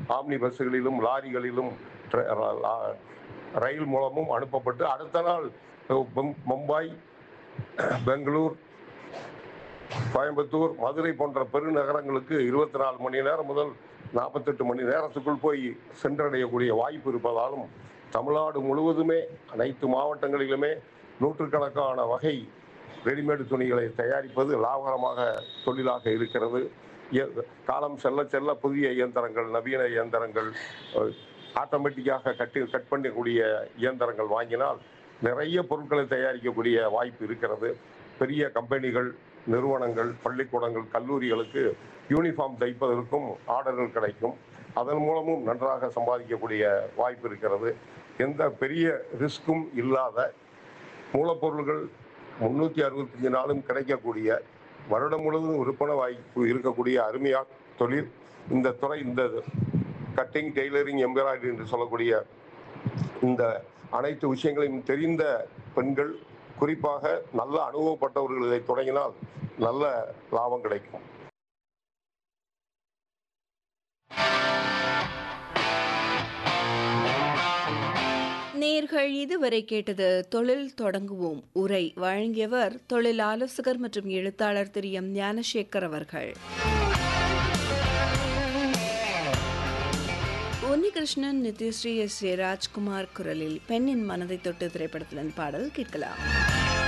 omni பஸ்ஸுகளிலும் லாரிகளிலும் ட்ர- ர- லா- ரயில் மூலமும் அனுப்பப்பட்டு அடுத்த நாள் மும்- மும்பாய் பெங்களூர் கோயம்புத்தூர் மதுரை போன்ற பெருநகரங்களுக்கு இருபத்தி நாலு மணி நேரம் முதல் நாற்பத்தெட்டு மணி நேரத்துக்குள் போய் சென்றடையக்கூடிய வாய்ப்பு இருப்பதாலும் தமிழ்நாடு முழுவதுமே அனைத்து மாவட்டங்களிலுமே நூற்றுக்கணக்கான வகை ரெடிமேடு துணிகளை தயாரிப்பது லாபகரமாக தொழிலாக இருக்கிறது இய- காலம் செல்ல செல்ல புதிய இயந்திரங்கள் நவீன இயந்திரங்கள் ஆட்டோமேட்டிக்காக கட்டி கட் பண்ணக்கூடிய இயந்திரங்கள் வாங்கினால் நிறைய பொருட்களை தயாரிக்கக்கூடிய வாய்ப்பு இருக்கிறது பெரிய கம்பெனிகள் நிறுவனங்கள் பள்ளிக்கூடங்கள் கல்லூரிகளுக்கு யூனிஃபார்ம் தைப்பதற்கும் ஆர்டர்கள் கிடைக்கும் அதன் மூலமும் நன்றாக சம்பாதிக்கக்கூடிய வாய்ப்பு இருக்கிறது எந்த பெரிய ரிஸ்க்கும் இல்லாத மூலப்பொருள்கள் முன்னூற்றி அறுபத்தஞ்சு நாளும் கிடைக்கக்கூடிய வருடம் முழுவதும் விற்பனை வாய்ப்பு இருக்கக்கூடிய அருமையா தொழில் இந்த துறை இந்த கட்டிங் டெய்லரிங் எம்ப்ராய்டரி என்று சொல்லக்கூடிய இந்த அனைத்து விஷயங்களையும் தெரிந்த பெண்கள் குறிப்பாக நல்ல அனுபவப்பட்டவர்கள் இதை தொடங்கினால் நல்ல லாபம் கிடைக்கும் நேர்கள் இதுவரை கேட்டது தொழில் தொடங்குவோம் உரை வழங்கியவர் தொழில் ஆலோசகர் மற்றும் எழுத்தாளர் திரு எம் ஞானசேகர் அவர்கள் உன்னிகிருஷ்ணன் நித்யஸ்ரீ எஸ் ஏ ராஜ்குமார் குரலில் பெண்ணின் மனதை தொட்டு திரைப்படத்திலிருந்து பாடல் கேட்கலாம்